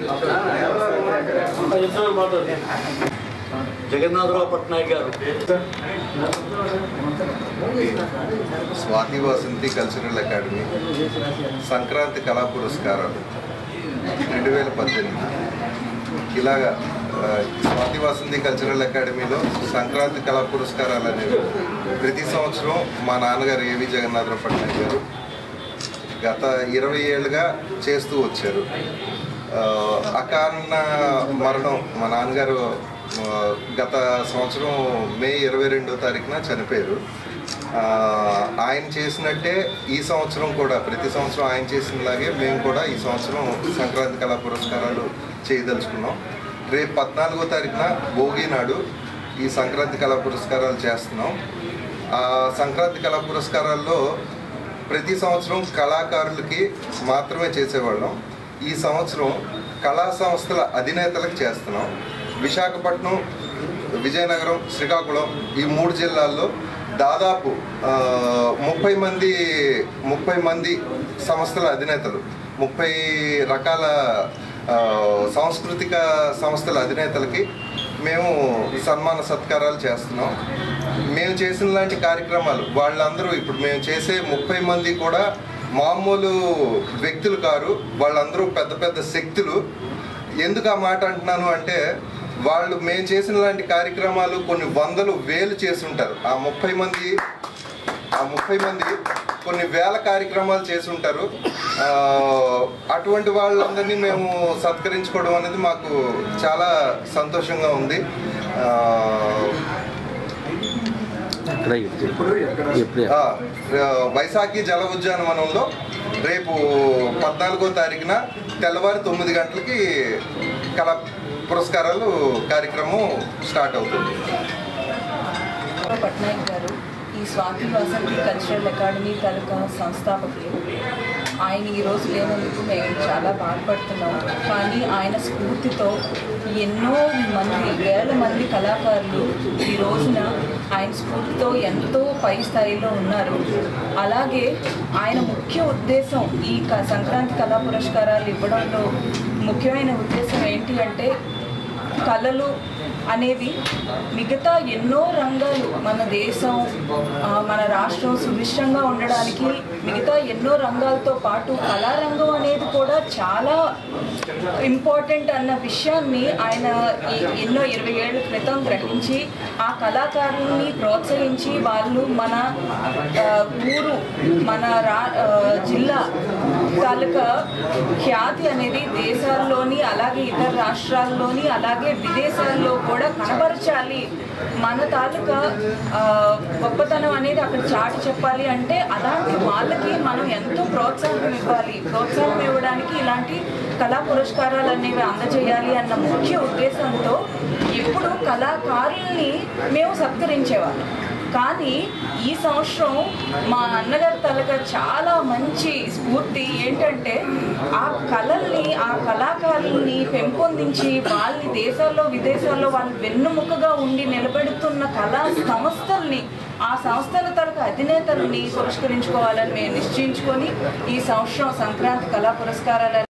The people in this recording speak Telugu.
జగన్నాథరావు పట్నాయక్ గారు స్వాతి వసంతి కల్చరల్ అకాడమీ సంక్రాంతి కళా పురస్కారాలు రెండు వేల పద్దెనిమిది ఇలాగా ఆ, స్వాతి వసంతి కల్చరల్ అకాడమీలో సంక్రాంతి కళా పురస్కారాలు అనేవి ప్రతి సంవత్సరం మా నాన్నగారు ఏవి జగన్నాథరావు పట్నాయక్ గారు గత ఇరవై ఏళ్ళుగా చేస్తూ వచ్చారు ఆ, అకారణ మరణం మా నాన్నగారు ఆ, గత సంవత్సరం మే ఇరవై రెండో తారీఖున చనిపోయారు ఆ, ఆయన చేసినట్టే ఈ సంవత్సరం కూడా ప్రతి సంవత్సరం ఆయన చేసినలాగే మేము కూడా ఈ సంవత్సరం సంక్రాంతి కళా పురస్కారాలు చేయదలుచుకున్నాం రేపు పద్నాలుగో తారీఖున భోగి నాడు ఈ సంక్రాంతి కళా పురస్కారాలు చేస్తున్నాం ఆ సంక్రాంతి కళా పురస్కారాల్లో ప్రతి సంవత్సరం కళాకారులకి మాత్రమే చేసేవాళ్ళం ఈ సంవత్సరం కళా సంస్థల అధినేతలకు చేస్తున్నాం విశాఖపట్నం విజయనగరం శ్రీకాకుళం ఈ మూడు జిల్లాల్లో దాదాపు ఆ, ముప్పై మంది ముప్పై మంది సంస్థల అధినేతలు ముప్పై రకాల ఆ, సాంస్కృతిక సంస్థల అధినేతలకి మేము సన్మాన సత్కారాలు చేస్తున్నాం మేము చేసిన లాంటి కార్యక్రమాలు వాళ్ళందరూ ఇప్పుడు మేము చేసే ముప్పై మంది కూడా మామూలు వ్యక్తులు కారు వాళ్ళందరూ పెద్ద పెద్ద శక్తులు ఎందుకు ఆ మాట అంటున్నాను అంటే వాళ్ళు మేము చేసిన లాంటి కార్యక్రమాలు కొన్ని వందలు వేలు చేస్తుంటారు ఆ ముప్పై మంది ఆ ముప్పై మంది కొన్ని వేల కార్యక్రమాలు చేసి ఉంటారు ఆ, అటువంటి వాళ్ళందరినీ మేము సత్కరించుకోవడం అనేది మాకు చాలా సంతోషంగా ఉంది ఆ, ఎక్కడ ఎప్పుడు ఎప్పుడు ఆ, వైశాఖి జల ఉద్యానవనంలో రేపు పద్నాలుగో తారీఖున తెల్లవారు తొమ్మిది గంటలకి కళా పురస్కారాలు కార్యక్రమం స్టార్ట్ అవుతుంది పట్నాయక్ గారు ఈ స్వాతి వాసంతి కల్చరల్ అకాడమీ తాలూకా సంస్థాపకులు ఆయన ఈరోజు లేనందుకు మేము చాలా బాధపడుతున్నాం కానీ ఆయన స్ఫూర్తితో ఎన్నో మంది వేల మంది కళాకారులు ఈ రోజున ఆయన స్ఫూర్తితో ఎంతో పై స్థాయిలో ఉన్నారు అలాగే ఆయన ముఖ్య ఉద్దేశం ఈ క- సంక్రాంతి కళా పురస్కారాలు ఇవ్వడంలో ముఖ్యమైన ఉద్దేశం ఏంటి అంటే కళలు అనేవి మిగతా ఎన్నో రంగాలు మన దేశం ఆ, మన రాష్ట్రం సుభిష్టంగా ఉండడానికి మిగతా ఎన్నో రంగాలతో పాటు కళారంగం అనేది కూడా చాలా ఇంపార్టెంట్ అన్న విషయాన్ని ఆయన ఈ- ఎన్నో ఇరవై ఏళ్ళ క్రితం గ్రహించి ఆ కళాకారుల్ని ప్రోత్సహించి వాళ్ళు మన ఆ, ఊరు మన రా ఆ, జిల్లా తాలూకా ఖ్యాతి అనేది దేశాల్లోని అలాగే ఇతర రాష్ట్రాల్లోని అలాగే విదేశాల్లో కూడా కనబరచాలి మన తాలూకా ఆ, గొప్పతనం అనేది అక్కడ చాటి చెప్పాలి అంటే అలాంటి వాళ్ళకి మనం ఎంతో ప్రోత్సాహం ఇవ్వాలి ప్రోత్సాహం ఇవ్వడానికి ఇలాంటి కళా పురస్కారాలు అనేవి అందజేయాలి అన్న ముఖ్య ఉద్దేశంతో ఎప్పుడు కళాకారుల్ని మేము సత్కరించేవాళ్ళం కానీ ఈ సంవత్సరం మా అన్నగారి తలగా చాలా మంచి స్ఫూర్తి ఏంటంటే ఆ కళల్ని ఆ కళాకారుల్ని పెంపొందించి వాళ్ళని దేశాల్లో విదేశాల్లో వాళ్ళు వెన్నుముకగా ఉండి నిలబెడుతున్న కళా సంస్థల్ని ఆ సంస్థల తరగ అధినేతల్ని పురస్కరించుకోవాలని మేము నిశ్చయించుకొని ఈ సంవత్సరం సంక్రాంతి కళా పురస్కారాలు